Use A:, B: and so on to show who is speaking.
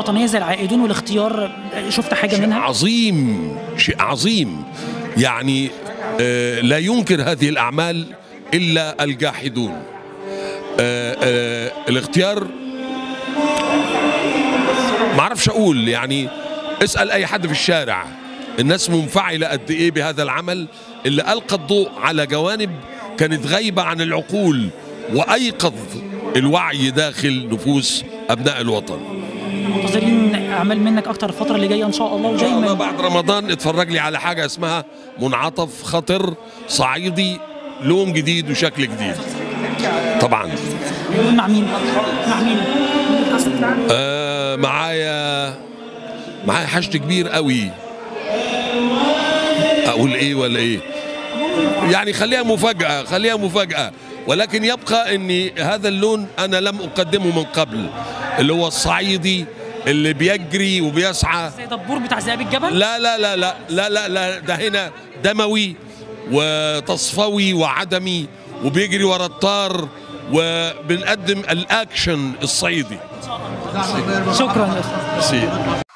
A: وطنيه زي العائدون والاختيار شفت حاجه
B: شيء
A: منها
B: عظيم شيء عظيم يعني آه، لا ينكر هذه الأعمال إلا الجاحدون آه، آه، الاختيار ما اعرفش اقول يعني اسال اي حد في الشارع الناس منفعله قد ايه بهذا العمل اللي القى الضوء على جوانب كانت غايبه عن العقول وايقظ الوعي داخل نفوس ابناء الوطن
A: منتظرين اعمال منك اكتر الفتره اللي جايه ان شاء الله
B: ان شاء الله
A: ودايما
B: بعد رمضان اتفرج لي على حاجه اسمها منعطف خطر صعيدي لون جديد وشكل جديد طبعا
A: مع مين مع مين
B: آه معايا معايا حشد كبير قوي اقول ايه ولا ايه يعني خليها مفاجاه خليها مفاجاه ولكن يبقى ان هذا اللون انا لم اقدمه من قبل اللي هو الصعيدي اللي بيجري وبيسعى
A: زي دبور بتاع ذئاب الجبل
B: لا لا لا لا لا لا, لا ده هنا دموي وتصفوي وعدمي وبيجري ورا الطار وبنقدم الاكشن الصعيدي
A: شكرا يا استاذ
B: سي.